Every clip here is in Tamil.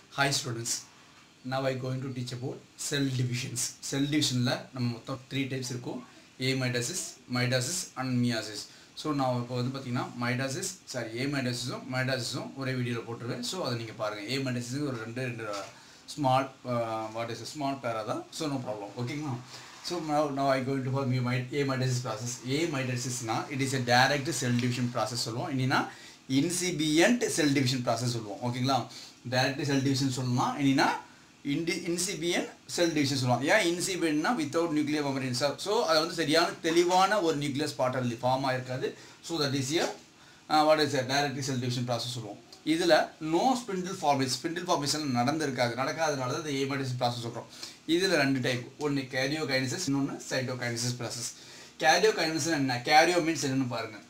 Hi students. Now I going to teach about cell divisions. Cell divisionல நம்ம மொத்தம் த்ரீ டைப்ஸ் இருக்கும் amitosis mitosis and meiosis so நான் இப்போ வந்து பார்த்தீங்கன்னா மைடாசிஸ் சாரி ஏ மைடாசிஸும் மைடாசிஸும் ஒரே வீடியோவில் போட்டுருவேன் ஸோ அதை நீங்கள் பாருங்கள் ஏ மைடாசிஸ் ஒரு ரெண்டு ரெண்டு small what is small para தான் ஸோ நோ ப்ராப்ளம் ஓகேங்களா so now now I going to form my A mitosis process A mitosisனா it is a direct cell division process சொல்லுவோம் இனினா incipient cell division process சொல்லுவோம் ஓகேங்களா direct cell division சொல்லலாம் இனினா இன்டி இன்சிபியன் செல் டிவிஷன் சொல்லுவாங்க ஏன் இன்சிபியன்னா வித்தவுட் நியூக்ளியர் மெமரின்ஸ் ஸோ அது வந்து சரியான தெளிவான ஒரு நியூக்ளியஸ் பார்ட் ஃபார்ம் ஆயிருக்காது so that is here what is direct cell division process சொல்லுவோம் இதில் no spindle formation spindle formation நடந்திருக்காது நடக்காதனால தான் ஏமடிஸ் ப்ராசஸ் சொல்கிறோம் இதில் ரெண்டு டைப் ஒன்று கேரியோ கைனசிஸ் இன்னொன்று cytokinesis process karyokinesis என்ன கேரியோ மீன்ஸ் என்னன்னு பாருங்கள்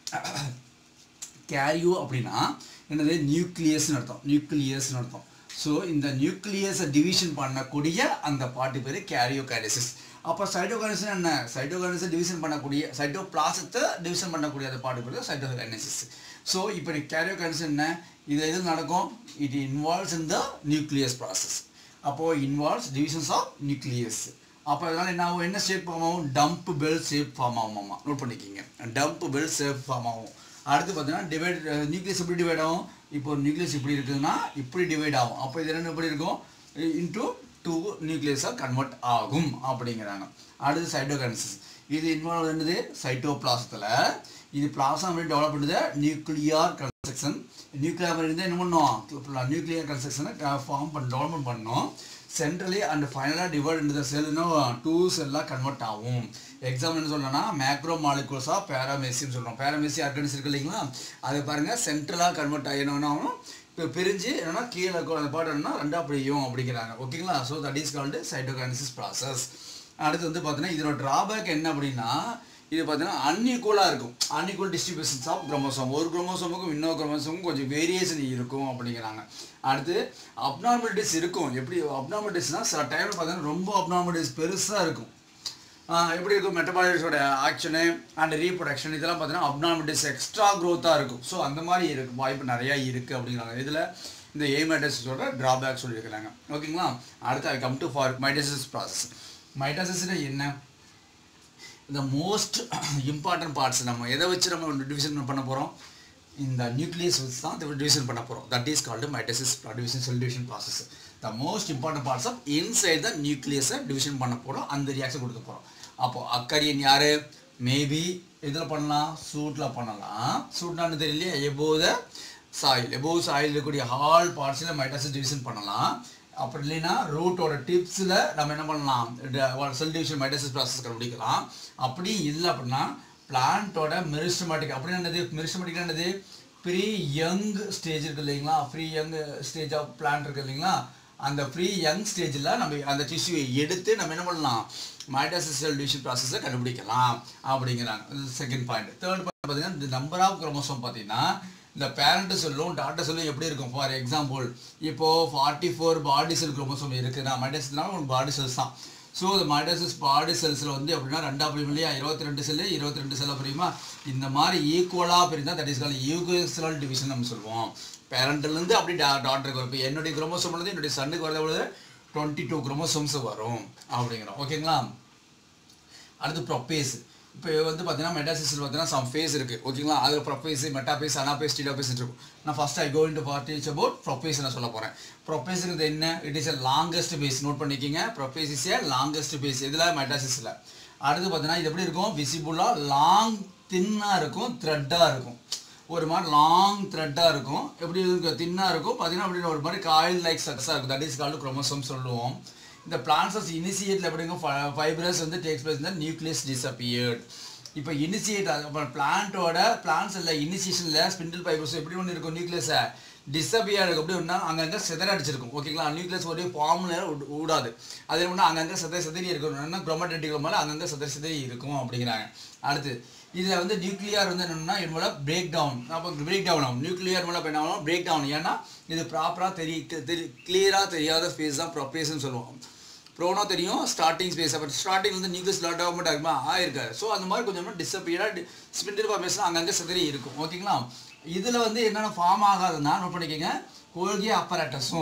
கேரியோ அப்படின்னா என்னது நியூக்ளியஸ்னு அர்த்தம் நியூக்ளியஸ்னு அர்த்தம் ஸோ இந்த நியூக்ளியஸை டிவிஷன் பண்ணக்கூடிய அந்த பாட்டு பேர் கேரியோகைனசிஸ் அப்போ சைட்டோகைனசிஸ் என்ன சைட்டோகைனஸை டிவிஷன் பண்ணக்கூடிய சைட்டோ பிளாசத்தை டிவிஷன் பண்ணக்கூடிய அந்த பாட்டு பேர் சைட்டோகைனசிஸ் ஸோ இப்போ நீ கேரியோகைனசிஸ் என்ன இது எது நடக்கும் it involves in the nucleus process அப்போது இன்வால்வ்ஸ் டிவிஷன்ஸ் ஆஃப் நியூக்ளியஸ் அப்போ அதனால் என்ன ஆகும் என்ன ஷேப் ஃபார்ம் ஆகும் டம்ப் பெல் ஷேப் ஃபார்ம் ஆகுமாம்மா நோட் பண்ணிக்கிங்க டம்ப் பெல் ஷேப் ஃபார்ம் ஆகும் அடுத்து பார்த்தீங்கன்னா டிவைட் நியூக்ளியஸ் எப்படி டிவைட் ஆகும் இப்போ நியூக்ளியஸ் இப்படி இருக்குதுன்னா இப்படி டிவைட் ஆகும் அப்போ இது ரெண்டு எப்படி இருக்கும் இன்டூ டூ நியூக்ளியஸாக கன்வெர்ட் ஆகும் அப்படிங்கிறாங்க அடுத்து சைட்டோகைனசிஸ் இது இன்வால்வ் என்னது சைட்டோபிளாசத்தில் இது பிளாசம் எப்படி டெவலப் பண்ணுது நியூக்ளியர் கன்ஸ்ட்ரக்ஷன் நியூக்ளியர் இருந்தால் என்ன பண்ணோம் நியூக்ளியர் கன்ஸ்ட்ரக்ஷனை ஃபார்ம் பண்ண டெவலப்மெண்ட் பண்ணோம் சென்ட்ரலி அண்ட் ஃபைனலாக டிவைட் இந்த செல்லுன்னா டூ செல்லாக கன்வெர்ட் ஆகும் எக்ஸாம்பிள் என்ன சொல்லணும்னா மேக்ரோ மாலிகுல்ஸாக பேராமேசியம் சொல்கிறோம் பேராமேசி ஆர்கனிஸ் இருக்கு இல்லைங்களா அதை பாருங்கள் சென்ட்ரலாக கன்வெர்ட் ஆகி என்ன இப்போ பிரிஞ்சு என்னன்னா கீழே அந்த பாட்டு என்னன்னா ரெண்டாக பிரியும் அப்படிங்கிறாங்க ஓகேங்களா so that is called cytokinesis process அடுத்து வந்து பார்த்தீங்கன்னா இதோட ட்ராபேக் என்ன அப்படின்னா இது பார்த்தீங்கன்னா அன்இக்குவலாக இருக்கும் அன்இக்குவல் டிஸ்ட்ரிபியூஷன்ஸ் ஆஃப் குரோமோசோம் ஒரு குரோமோசோமுக்கும் இன்னொரு குரோமோசோமுக்கும் கொஞ்சம் வேரியேஷன் இருக்கும் அப்படிங்கிறாங்க அடுத்து அப்நார்மலிட்டிஸ் இருக்கும் எப்படி அப்நார்மலிட்டிஸ்னால் சில டைமில் பார்த்தீங்கன்னா ரொம்ப அப்நார்மலிட்டிஸ் பெருசாக இருக்கும் எப்படி இருக்கும் மெட்டபாலிட்டிஸோட ஆக்ஷனு அண்ட் ரீப்ரொடக்ஷன் இதெல்லாம் பார்த்தீங்கன்னா அப்நார்மலிட்டிஸ் எக்ஸ்ட்ரா க்ரோத்தாக இருக்கும் ஸோ அந்த மாதிரி இருக்கு வாய்ப்பு நிறையா இருக்குது அப்படிங்கிறாங்க இதில் இந்த ஏமைடசிஸோட ட்ராபேக் சொல்லியிருக்கிறாங்க ஓகேங்களா அடுத்து I come to for mitosis process மைடசிஸ்னால் என்ன இந்த மோஸ்ட் இம்பார்ட்டன்ட் பார்ட்ஸ் நம்ம எதை வச்சு நம்ம டிவிஷன் பண்ண போகிறோம் இந்த நியூக்ளியஸ் வச்சு தான் டிவிஷன் பண்ண போகிறோம் that is called mitosis division cell division process the most important parts of inside the நியூக்ளியஸை டிவிஷன் பண்ண போகிறோம் அந்த ரியாக்ஷன் கொடுக்க போகிறோம் அப்போது அக்கரியன் யார் மேபி இதில் பண்ணலாம் சூட்டில் பண்ணலாம் சூட்னான்னு தெரியலையே எபோத சாயில் எபோவ் சாயில் இருக்கக்கூடிய ஹால் பார்ட்ஸில் மைட்டாசிஸ் டிவிஷன் பண்ணலாம் அப்படி இல்லைன்னா ரூட்டோட டிப்ஸில் நம்ம என்ன பண்ணலாம் செல் டிவிஷன் மைட்டாசிஸ் ப்ராசஸ் கண்டுபிடிக்கலாம் அப்படி இல்லை அப்படின்னா பிளான்ட்டோட மெரிஸ்டமேட்டிக் அப்படி என்னது மெரிஸ்டமேட்டிக் என்னது ப்ரீ யங் ஸ்டேஜ் இருக்குது இல்லைங்களா free young stage of plant இருக்குது இல்லைங்களா அந்த ஃப்ரீ யங் ஸ்டேஜில் நம்ம அந்த டிஷ்யூவை எடுத்து நம்ம என்ன பண்ணலாம் மைட்டாசிஸ் செல் டிவிஷன் ப்ராசஸை கண்டுபிடிக்கலாம் அப்படிங்கிறாங்க செகண்ட் பாயிண்ட் தேர்ட் பாயிண்ட் பார்த்தீங்கன்னா இந்த நம்பர் ஆஃப் குரோமோசோம் பார்த்தீங்கன்னா இந்த பேரண்ட் செல்லும் டாட்டா செல்லும் எப்படி இருக்கும் ஃபார் எக்ஸாம்பிள் இப்போது forty four body cell chromosome இருக்குன்னா மைட்டாசிஸ்னாலும் உங்களுக்கு பாடி செல்ஸ் தான் ஸோ இந்த மைட்டாசிஸ் பாடி செல்ஸில் வந்து எப்படின்னா ரெண்டா பிரியும் இல்லையா இருபத்தி ரெண்டு செல்லு இருபத்தி ரெண்டு செல்ல பிரியுமா இந்த மாதிரி ஈக்குவலாக பிரிந்தால் that is call equational division நம்ம சொல்லுவோம் பேரண்ட்லேருந்து அப்படி டா டாக்டருக்கு வரும் இப்போ என்னுடைய குரோமோசோம் வந்து என்னுடைய சன்னுக்கு வரத பொழுது டுவெண்ட்டி டூ குரோமோசோம்ஸ் வரும் அப்படிங்கிறோம் ஓகேங்களா அடுத்து ப்ரொப்பேஸ் இப்போ வந்து பார்த்தீங்கன்னா மெட்டாசிஸில் பார்த்தீங்கன்னா சம் ஃபேஸ் இருக்குது ஓகேங்களா அதில் ப்ரொப்பேஸ் மெட்டாபேஸ் அனாபேஸ் டீடாபேஸ் இருக்கும் நான் first I go into for teach about prophase நான் சொல்ல போகிறேன் ப்ரொப்பேஸுங்கிறது என்ன it is a longest phase note பண்ணிக்கிங்க prophase is a longest phase இதில் மெட்டாசிஸில் அடுத்து பார்த்தீங்கன்னா இது எப்படி இருக்கும் விசிபிளாக லாங் தின்னாக இருக்கும் த்ரெட்டாக இருக்கும் ஒரு மாதிரி லாங் த்ரெட்டாக இருக்கும் எப்படி இருக்கும் தின்னாக இருக்கும் பார்த்தீங்கன்னா அப்படி ஒரு மாதிரி காயில் லைக் சக்ஸாக இருக்கும் தட் இஸ் கால்டு குரோமோசோம் சொல்லுவோம் இந்த பிளான்ஸஸ் இனிஷியேட்டில் எப்படிங்க ஃபைப்ரஸ் வந்து டேக்ஸ் பிளேஸ் இந்த நியூக்ளியஸ் டிஸப்பியர்ட் இப்போ இனிஷியேட் அப்புறம் பிளான்ட்டோட பிளான்ஸ் இல்லை இனிஷியேஷனில் ஸ்பிண்டில் ஃபைப்ரஸ் எப்படி ஒன்று இருக்கும் நியூக்ளியஸை டிஸப்பியர் எப்படி ஒன்றா அங்கங்கே சிதற அடிச்சிருக்கும் ஓகேங்களா நியூக்ளியஸ் ஒரே ஃபார்மில் விடாது அது என்ன அங்கங்கே சிதறி சிதறி இருக்கும் குரோமேட்டிக் மேலே அங்கங்கே சிதறி சிதறி இருக்கும் அப்படிங்கிறாங்க அடுத்து இதில் வந்து நியூக்ளியர் வந்து என்னென்னா என்னோட பிரேக் டவுன் அப்போ பிரேக் டவுன் ஆகும் நியூக்ளியர் மூலம் என்ன ஆகும் பிரேக் டவுன் ஏன்னா இது ப்ராப்பராக தெரிய தெரி கிளியராக தெரியாத ஸ்பேஸ் தான் ப்ரொப்பேஸ்ன்னு சொல்லுவோம் ப்ரோனா தெரியும் ஸ்டார்டிங் ஸ்பேஸ் அப்போ ஸ்டார்டிங் வந்து நியூக்ளியஸ் லாட் ஆகும்போது ஆகுமா ஆயிருக்காரு ஸோ அந்த மாதிரி கொஞ்சம் டிஸப்பியராக ஸ்பிண்டில் ஃபார்மேஷன் அங்கங்கே சிதறி இருக்கும் ஓகேங்களா இதில் வந்து என்னென்ன ஃபார்ம் ஆகாதுன்னா நோட் பண்ணிக்கோங்க கோல்கி அப்பராட்டஸும்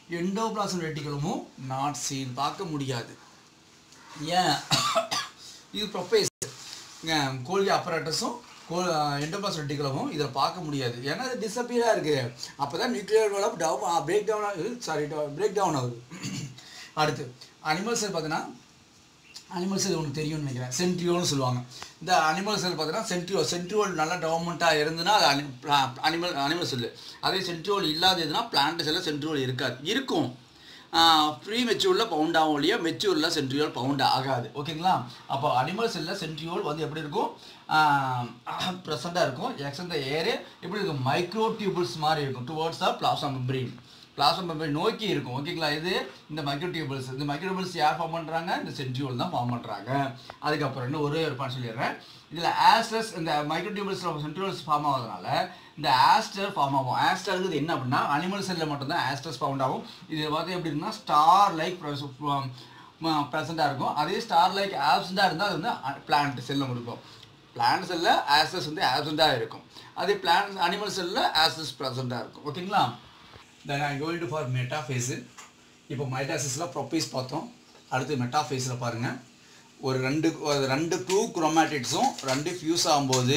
எண்டோபிளாசம் ரெட்டிகுலமும் நாட் சீன் பார்க்க முடியாது ஏன் இது ப்ரொப்பேஸ் கோல்கி அப்பராட்டஸும் கோ எண்டோபிளாஸ் ரெட்டிகுலமும் இதில் பார்க்க முடியாது ஏன்னா இது டிசப்பியராக இருக்குது அப்போ தான் nuclear develop down break down ஆகுது சாரி பிரேக் டவுன் ஆகுது அடுத்து அனிமல் செல் பார்த்தீங்கன்னா அனிமல் செல் உனக்கு தெரியும்னு நினைக்கிறேன் சென்ட்ரியோல்னு சொல்லுவாங்க இந்த அனிமல் செல் பார்த்தீங்கன்னா சென்ட்ரியோ சென்ட்ரியோல் நல்லா டெவலப்மெண்ட்டாக இருந்துன்னா அது அனி அனிமல் அனிமல் செல்லு அதே சென்ட்ரியோல் இல்லாததுன்னா பிளான்ட் செல்லில் சென்ட்ரியோல் இருக்காது இருக்கும் ப்ரீ மெச்சூரில் பவுண்ட் ஆகும் ஒழிய மெச்சூரில் சென்ட்ரியோல் பவுண்ட் ஆகாது ஓகேங்களா அப்போ அனிமல் செல்லில் சென்ட்ரியோல் வந்து எப்படி இருக்கும் ப்ரெசண்ட்டாக இருக்கும் எக்ஸன் த ஏரு எப்படி இருக்கும் மைக்ரோ டியூபிள்ஸ் மாதிரி இருக்கும் towards the plasma membrane plasma membrane நோக்கி இருக்கும் ஓகேங்களா இது இந்த மைக்ரோ டியூபிள்ஸ் இந்த மைக்ரோ டியூபிள்ஸ் யார் ஃபார்ம் பண்ணுறாங்க இந்த சென்ட்ரியோல் தான் ஃபார்ம் பண்ணுறாங்க அதுக்கப்புறம் இன்னும் ஒரே ஒரு பாயிண்ட் சொல்லிடுறேன் இதில் ஆஸ்டர்ஸ் இந்த மைக்ரோ டியூபிள்ஸ் சென்ட்ரியோல்ஸ் ஃபார்ம் ஆகிறதுனால இந்த ஆஸ்டர் ஃபார்ம் ஆகும் ஆஸ்டர்ங்கிறது என்ன அப்படின்னா அனிமல் செல்லில் மட்டும்தான் ஆஸ்டர்ஸ் ஃபவுண்ட் ஆகும் இது பார்த்து எப்படி இருக்குன்னா ஸ்டார் லைக் ப்ரெசண்ட்டாக இருக்கும் அதே ஸ்டார் லைக் ஆப்சண்ட்டாக இருந்தால் அது வந்து பிளான்ட் செல்லில் இருக்கும் பிளான்ட் செல்லில் ஆசஸ் வந்து ஆப்சண்ட்டாக இருக்கும் அதே பிளான்ட் அனிமல் செல்லில் ஆசஸ் ப்ரெசண்ட்டாக இருக்கும் ஓகேங்களா then I going to for metaphase இப்போ மைட்டாசிஸில் ப்ரொப்பீஸ் பார்த்தோம் அடுத்து மெட்டாஃபேஸில் பாருங்கள் ஒரு ரெண்டு ஒரு ரெண்டு டூ குரோமேட்டிக்ஸும் ரெண்டு ஃபியூஸ் ஆகும்போது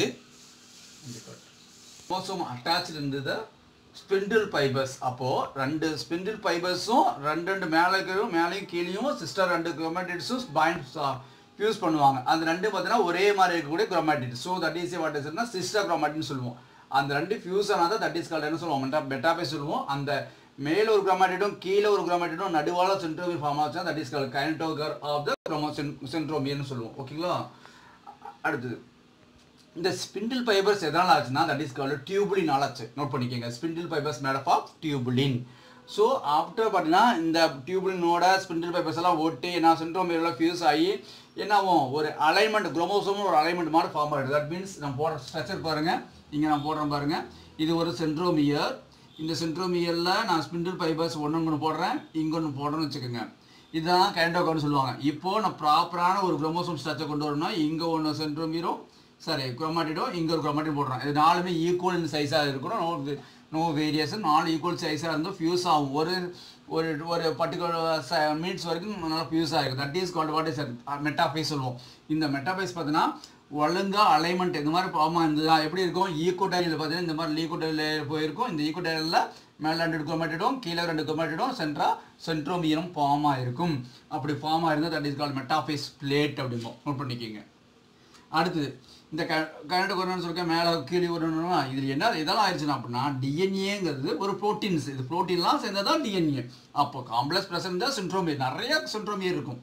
மோசம் அட்டாச்சு இருந்தது ஸ்பிண்டில் ஃபைபர்ஸ் அப்போது ரெண்டு ஸ்பிண்டில் ஃபைபர்ஸும் ரெண்டு ரெண்டு மேலே இருக்கிறதும் மேலேயும் கீழேயும் சிஸ்டர் ரெண்டு குரோமேட்டிட்ஸும் பாயிண்ட் ஃபியூஸ் பண்ணுவாங்க அந்த ரெண்டு பார்த்தீங்கன்னா ஒரே மாதிரி இருக்கக்கூடிய chromatid so that is what இஸ்னா சிஸ்டர் குரோமேட்டின்னு சொல்லுவோம் அந்த ரெண்டு ஃபியூஸ் ஆனால் தட் இஸ் கால்ட் என்ன சொல்லுவோம் மெட்டா மெட்டாபே சொல்லுவோம் அந்த மேலே ஒரு குரோமேட்டிடும் கீழே ஒரு குரோமேட்டிடும் நடுவால சென்ட்ரோமியர் ஃபார்ம் ஆச்சுன்னா that is called kinetochore of the chromo சென்ட்ரோமியர்னு சொல்லுவோம் ஓகேங்களா அடுத்தது இந்த ஸ்பிண்டில் ஃபைபர்ஸ் எதனால் ஆச்சுன்னா தட் இஸ் கால்டு டியூபுலின் ஆச்சு நோட் பண்ணிக்கோங்க spindle fibres made of tubulin so after பார்த்தீங்கன்னா இந்த டியூபுலினோட ஸ்பிண்டில் ஃபைபர்ஸ் எல்லாம் ஒட்டி என்ன சென்ட்ரோமியரில் ஃபியூஸ் ஆகி என்ன ஆகும் ஒரு அலைன்மெண்ட் குரோமோசோம் ஒரு அலைன்மெண்ட் மாதிரி ஃபார்ம் ஆகிடுது தட் மீன்ஸ் நம்ம போடுற ஸ்ட்ரக்சர் பாருங்கள் இங்கே நான் போடுறேன் பாருங்கள் இது ஒரு சென்ட்ரோமியர் இந்த சென்ட்ரோமியரில் நான் ஸ்பிண்டில் ஃபைபர்ஸ் ஒன்று ஒன்று போடுறேன் இங்கே ஒன்று போடுறேன்னு வச்சுக்கோங்க இதுதான் கைண்டோகான்னு சொல்லுவாங்க இப்போது நான் ப்ராப்பரான ஒரு குரோமோசோம் ஸ்ட்ரக்சர் கொண்டு வரணும்னா இங்கே ஒன்று சென்ட்ரோமியரும் சரி குரோமாட்டிடும் இங்கே ஒரு குரோமாட்டிட் போடுறோம் இது நாலுமே ஈக்குவல் இந்த சைஸாக இருக்கணும் நோ நோ வேரியேஷன் நாலு ஈக்குவல் சைஸாக இருந்தால் ஃபியூஸ் ஆகும் ஒரு ஒரு ஒரு பர்டிகுலர் மினிட்ஸ் வரைக்கும் நல்லா ஃபியூஸ் ஆகிருக்கும் that is called what is metaphase சொல்லுவோம் இந்த மெட்டாஃபேஸ் பார்த்தீங்கன்னா ஒழுங்கா அலைன்மெண்ட் இந்த மாதிரி ஃபார்மாக இருந்ததா எப்படி இருக்கும் ஈக்குவடைலில் பார்த்தீங்கன்னா இந்த மாதிரி ஈக்குவடைல் போயிருக்கும் இந்த ஈக்குவடைலில் மேலே ரெண்டு குரோமேட்டிடும் கீழே ரெண்டு குரோமேட்டிடும் சென்ட்ரா சென்ட்ரோமியரும் ஃபார்மாக இருக்கும் அப்படி ஃபார்மாக இருந்தால் that is called metaphase plate அப்படிம்போம் நோட் பண்ணிக்கோங்க அடுத்தது இந்த க கரண்ட் கொரோனான்னு சொல்லிக்க மேலே கீழே வரணும்னா இதில் என்ன இதெல்லாம் ஆயிடுச்சுன்னா அப்படின்னா டிஎன்ஏங்கிறது ஒரு ப்ரோட்டீன்ஸ் இது ப்ரோட்டீன்லாம் சேர்ந்தது தான் டிஎன்ஏ அப்போ காம்ப்ளெக்ஸ் ப்ரெசன்ட் தான் சென்ட்ரோமியர் நிறைய சென்ட்ரோமியர் இருக்கும்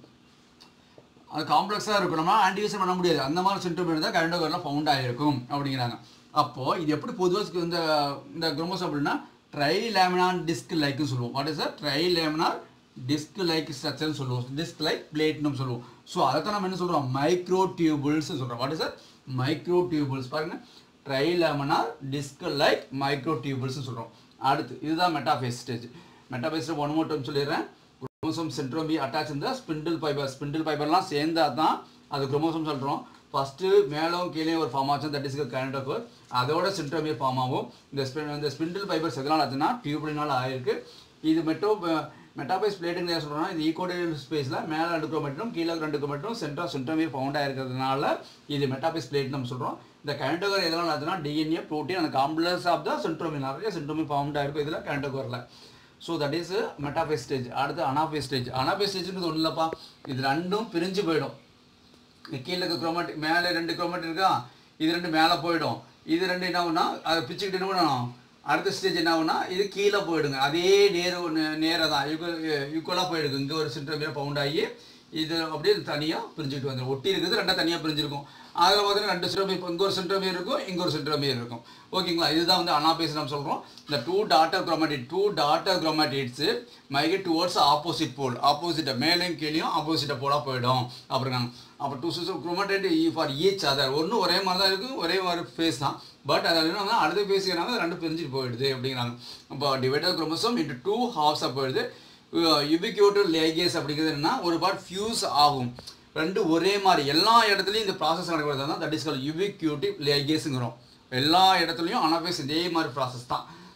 அது காம்ப்ளெக்ஸாக இருக்கும் நம்ம ஆன்டிவேஷன் பண்ண முடியாது அந்த மாதிரி சென்ட்ரோமியர் தான் கரண்ட் கொரோனா ஃபவுண்ட் ஆகிருக்கும் அப்படிங்கிறாங்க அப்போது இது எப்படி பொதுவாக இந்த இந்த குரோமோஸ் அப்படின்னா ட்ரை லேமினார் டிஸ்க் லைக்னு சொல்லுவோம் what is tri laminar disc like ஸ்ட்ரக்சர்னு சொல்லுவோம் டிஸ்க் லைக் பிளேட்னு சொல்லுவோம் ஸோ அதை தான் நம்ம என்ன சொல்கிறோம் மைக்ரோ டியூபிள்ஸ் சொல்கிறோம் what is sir microtubules பாருங்க trilaminar disc like microtubules சொல்கிறோம் அடுத்து இதுதான் metaphase stage metaphase one more time சொல்லிடுறேன் குரோமோசோம் சென்ட்ரோமி அட்டாச் இருந்தால் ஸ்பிண்டில் ஃபைபர் ஸ்பிண்டில் ஃபைபர்லாம் சேர்ந்தா தான் அது குரோமோசோம் சொல்கிறோம் ஃபஸ்ட்டு மேலும் கீழே ஒரு ஃபார்ம் ஆச்சு தட் இஸ் கைனடோகர் அதோட சென்ட்ரோமியர் ஃபார்ம் ஆகும் இந்த ஸ்பின் இந்த ஸ்பிண்டில் ஃபைபர்ஸ் எதனால் ஆச்சுன்னா டியூப்லினால் ஆயிருக்கு இது மெட்டோ மெட்டாபைஸ் பிளேட்டுங்க என்ன சொல்கிறோம்னா இது ஈக்குவல் ஸ்பேஸில் மேலே ரெண்டு கிலோமீட்டரும் கீழே ரெண்டு கிலோமீட்டரும் சென்ட்ரா சென்ட்ரோமியர் ஃபவுண்ட் ஆயிருக்கிறதுனால இது மெட்டாபைஸ் பிளேட் நம்ம சொல்கிறோம் இந்த கைனடோகர் எதனால் ஆச்சுன்னா டிஎன்ஏ ப்ரோட்டீன் அந்த காம்ப்ளெக்ஸ் ஆஃப் த சென்ட்ரோமியர் நிறைய சென்ட்ரோமியர் ஃபவுண்ட் ஆயிருக்கும் இதில் கைனடோகரில் so that is metaphase stage அடுத்து அனாபேஸ் ஸ்டேஜ் அனாபேஸ் ஸ்டேஜ்ன்றது ஒன்றும் இல்லைப்பா இது ரெண்டும் பிரிஞ்சு போயிடும் இந்த கீழே இருக்க குரோமேட்டிக் மேலே ரெண்டு குரோமேட்டிக் இருக்கா இது ரெண்டு மேலே போயிடும் இது ரெண்டு என்ன ஆகும்னா அதை பிச்சுக்கிட்டு என்ன பண்ணணும் அடுத்த ஸ்டேஜ் என்ன ஆகும்னா இது கீழே போயிடுங்க அதே நேர நேராக தான் ஈக்குவல் ஈக்குவலாக போயிடுங்க இங்கே ஒரு சென்டர் பவுண்ட் ஆகி இது அப்படியே தனியாக பிரிஞ்சுட்டு வந்துடும் ஒட்டி இருக்குது ரெண்டாக தனியாக பிரிஞ்சிருக்கும் அதில் பார்த்தீங்கன்னா ரெண்டு சென்டர் இங்கே ஒரு சென்டர் இருக்கும் இங்கே ஒரு சென்டர் இருக்கும் ஓகேங்களா இதுதான் வந்து அனாபேஸ் நம்ம சொல்கிறோம் இந்த two daughter chromatid two daughter chromatids migrate towards opposite pole ஆப்போசிட்டை மேலேயும் கீழேயும் ஆப்போசிட்டை போலாக போயிடும் அப்புறம் அப்போ two system chromatid for each other ஒன்றும் ஒரே மாதிரி தான் இருக்கும் ஒரே மாதிரி ஃபேஸ் தான் பட் அதில் என்னன்னா அடுத்த ஃபேஸ் என்னன்னா ரெண்டு பிரிஞ்சுட்டு போயிடுது அப்படிங்கிறாங்க இப்போ டிவைடர் குரோமோசோம் இன்ட்டு டூ ஹாஃப்ஸாக போயிடுது யுபிக்யூட்டர் லேகேஸ் அப்படிங்கிறது என்னன்னா ஒரு பார்ட் ஃபியூஸ் ஆகும் ரெண்டு ஒரே மாதிரி எல்லா இடத்துலையும் இந்த ப்ராசஸ் நடக்கிறது தான் தட் இஸ் கால் யுபிக்யூட்டிவ் லேகேஸுங்கிறோம் எல்லா இடத்துலையும் அனாபேஸ் இதே மாதிரி ப்ராசஸ் தான்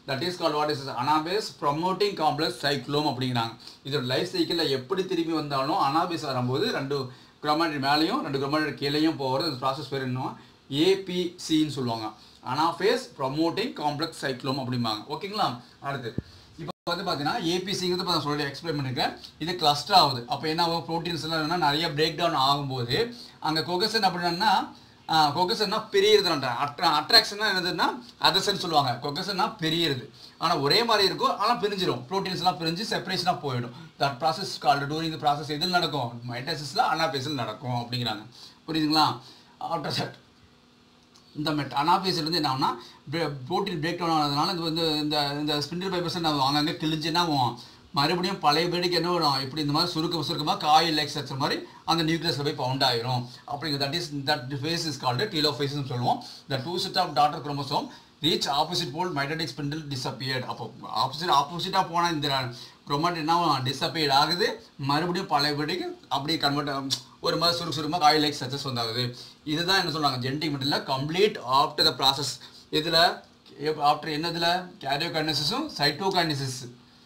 that is call what is anaphase promoting complex cyclosome அப்படிங்கிறாங்க இதோட லைஃப் சைக்கிளில் எப்படி திரும்பி வந்தாலும் அனாபேஸ் வரும்போது ரெண்டு குரோமாட்டிட் மேலேயும் ரெண்டு குரோமாட்டிட் கீழேயும் போகிறது அந்த ப்ராசஸ் பேர் என்ன ஏபிசின்னு சொல்லுவாங்க அனாஃபேஸ் ப்ரொமோட்டிங் காம்ப்ளெக்ஸ் சைக்ளோம் அப்படிம்பாங்க ஓகேங்களா அடுத்து இப்போ வந்து பார்த்தீங்கன்னா ஏபிசிங்கிறது இப்போ நான் சொல்லி எக்ஸ்பிளைன் பண்ணியிருக்கேன் இது கிளஸ்டர் ஆகுது அப்போ என்ன ஆகும் ப்ரோட்டீன்ஸ் எல்லாம் என்னன்னா நிறைய பிரேக் டவுன் ஆகும்போது அங்கே கொகசன் அப்படின்னா கொகசன்னா பெரியதுன்ற அட்ரா அட்ராக்ஷன்னா என்னதுன்னா அதர்சன் சொல்லுவாங்க கொகசன்னா பெரியது ஆனால் ஒரே மாதிரி இருக்கும் ஆனால் பிரிஞ்சிடும் ப்ரோட்டீன்ஸ்லாம் பிரிஞ்சு செப்பரேஷனாக போயிடும் that process called during process எதில் நடக்கும் மைட்டாசிஸில் அனாபேஸில் நடக்கும் அப்படிங்கிறாங்க புரியுதுங்களா ஆஃப்டர் தட் இந்த மெட் அனாபேஸ்லேருந்து என்ன ஆகும்னா ப்ரோட்டீன் பிரேக் டவுன் ஆனதுனால இது வந்து இந்த இந்த ஸ்பிண்டில் ஃபைபர்ஸ் நான் அங்கங்கே கிழிஞ்சுன்னா மறுபடியும் பழைய பேடிக்கு என்ன வரும் இப்படி இந்த மாதிரி சுருக்க சுருக்கமாக காயில் லைக் ஸ்ட்ரக்சர் மாதிரி அந்த நியூக்ளியஸில் போய் பவுண்ட் ஆயிரும் அப்படிங்கிற that is that phase is called டீலோஃபேஸ்னு சொல்லுவோம் the two set of daughter chromosome reach opposite pole mitotic spindle disappeared அப்போ ஆப்போசிட் ஆப்போசிட்டாக போனால் இந்த குரோமாட் என்ன டிஸப்பியர்ட் ஆகுது மறுபடியும் பழைய பேடிக்கு அப்படியே கன்வெர்ட் ஒரு மாதிரி சுருக்கு சுருக்கமாக காயில் லைக் ஸ்ட்ரக்சர்ஸ் வந்தாகுது இதுதான் என்ன சொல்கிறாங்க genetic material complete after the process இதில் ஆஃப்டர் என்னதில் கேரியோகைனசிஸும் சைட்டோகைனசிஸ்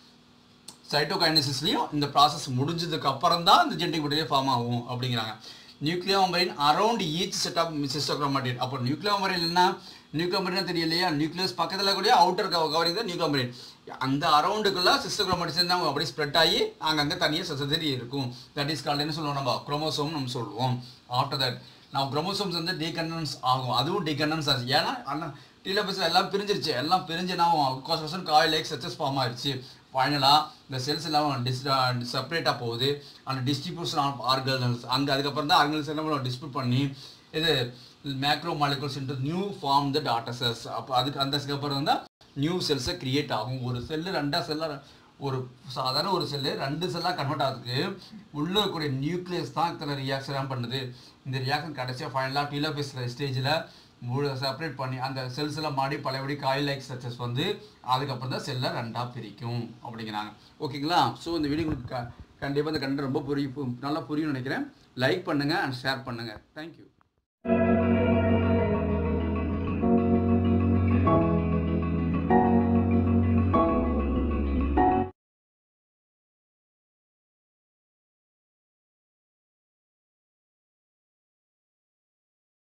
சைட்டோகைனசிஸ்லையும் இந்த ப்ராசஸ் முடிஞ்சதுக்கு அப்புறம் தான் இந்த ஜெனடிக் மெட்டீரியல் ஃபார்ம் ஆகும் அப்படிங்கிறாங்க nuclear membrane around each set of sister chromatin அப்போ நியூக்ளியோமரின் என்ன நியூக்ளியோமரின் தெரியலையா நியூக்ளியஸ் பக்கத்தில் கூட அவுட்டர் கவரிங் தான் நியூக்ளியோமரின் அந்த அரௌண்டுக்குள்ள சிஸ்டோக்ரோமாட்டிஸ் தான் அப்படி ஸ்ப்ரெட் ஆகி அங்கங்கே தனியாக சசதறி இருக்கும் தட் இஸ் கால்டு என்ன சொல்லுவோம் நம்ம குரோமோசோம் நம்ம சொல்லுவோம் ஆஃப்டர் தட் நான் குரோமோசோம்ஸ் வந்து டீகண்டன்ஸ் ஆகும் அதுவும் டீகண்டன்ஸ் ஆச்சு ஏன்னா அண்ணா டீலபஸில் எல்லாம் பிரிஞ்சிருச்சு எல்லாம் பிரிஞ்சு நான் கோஸ் பர்சன்ட் காயில் லைக் சச்சஸ் ஃபார்ம் ஆயிடுச்சு ஃபைனலாக இந்த செல்ஸ் எல்லாம் டிஸ் செப்பரேட்டாக போகுது அந்த டிஸ்ட்ரிபியூஷன் ஆஃப் ஆர்கனல்ஸ் அங்கே அதுக்கப்புறம் தான் ஆர்கனல்ஸ் எல்லாம் டிஸ்ட்ரிபியூட் பண்ணி இது macro molecules into new form the daughter cells அப்போ அதுக்கு அந்த அப்புறம் தான் நியூ செல்ஸை கிரியேட் ஆகும் ஒரு செல்லு ரெண்டா செல்லாக ஒரு சாதாரண ஒரு செல்லு ரெண்டு செல்லாக கன்வெர்ட் ஆகுதுக்கு உள்ளே இருக்கக்கூடிய நியூக்ளியஸ் தான் இத்தனை ரியாக்ஷன் பண்ணுது இந்த ரியாக்ஷன் கடைசியாக ஃபைனலாக டீலோபேஸ் ஸ்டேஜில் முழு செப்பரேட் பண்ணி அந்த செல்ஸ் எல்லாம் மாடி பழையபடி காயில் லைக் ஸ்ட்ரக்சர்ஸ் வந்து அதுக்கப்புறம் தான் செல்லை ரெண்டாக பிரிக்கும் அப்படிங்கிறாங்க ஓகேங்களா ஸோ இந்த வீடியோ உங்களுக்கு க கண்டிப்பாக இந்த கண்டு ரொம்ப புரியும் நல்லா புரியும்னு நினைக்கிறேன் லைக் பண்ணுங்கள் அண்ட் ஷேர் பண்ணுங்கள் தேங்க்யூ